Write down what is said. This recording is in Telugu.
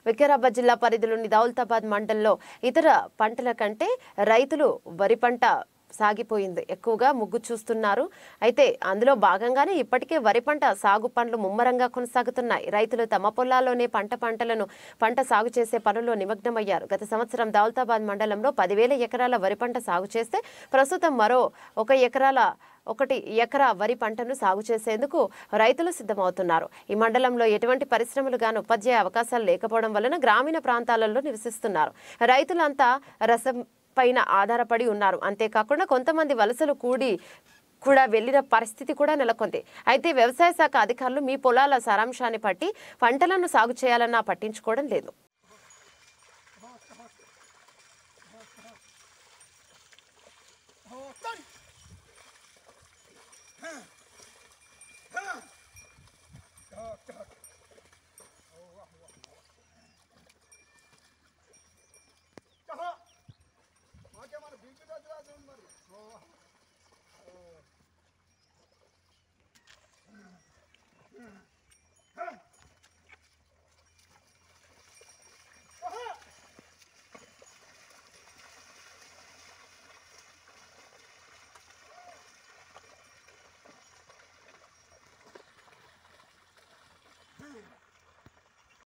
వికారాబాద్ జిల్లా పరిధిలోని దౌలతాబాద్ మండలంలో ఇతర పంటల కంటే రైతులు వరి పంట సాగిపోయింది ఎక్కువగా ముగ్గు చూస్తున్నారు అయితే అందులో భాగంగానే ఇప్పటికే వరి పంట సాగు పనులు ముమ్మరంగా కొనసాగుతున్నాయి రైతులు తమ పొలాల్లోనే పంట పంటలను పంట సాగు చేసే పనుల్లో నిమగ్నమయ్యారు గత సంవత్సరం దౌలతాబాద్ మండలంలో పదివేల ఎకరాల వరి పంట సాగు చేస్తే ప్రస్తుతం మరో ఒక ఎకరాల ఒకటి ఎకరా వరి పంటను సాగు చేసేందుకు రైతులు సిద్ధమవుతున్నారు ఈ మండలంలో ఎటువంటి పరిశ్రమలు గాను ఉపాధ్యాయ అవకాశాలు లేకపోవడం వలన గ్రామీణ ప్రాంతాలలో నివసిస్తున్నారు రైతులంతా రసం పైన ఆధారపడి ఉన్నారు అంతేకాకుండా కొంతమంది వలసలు కూడి కూడా వెళ్లిన పరిస్థితి కూడా నెలకొంది అయితే వ్యవసాయ శాఖ అధికారులు మీ పొలాల సారాంశాన్ని పట్టి పంటలను సాగు చేయాలన్నా పట్టించుకోవడం లేదు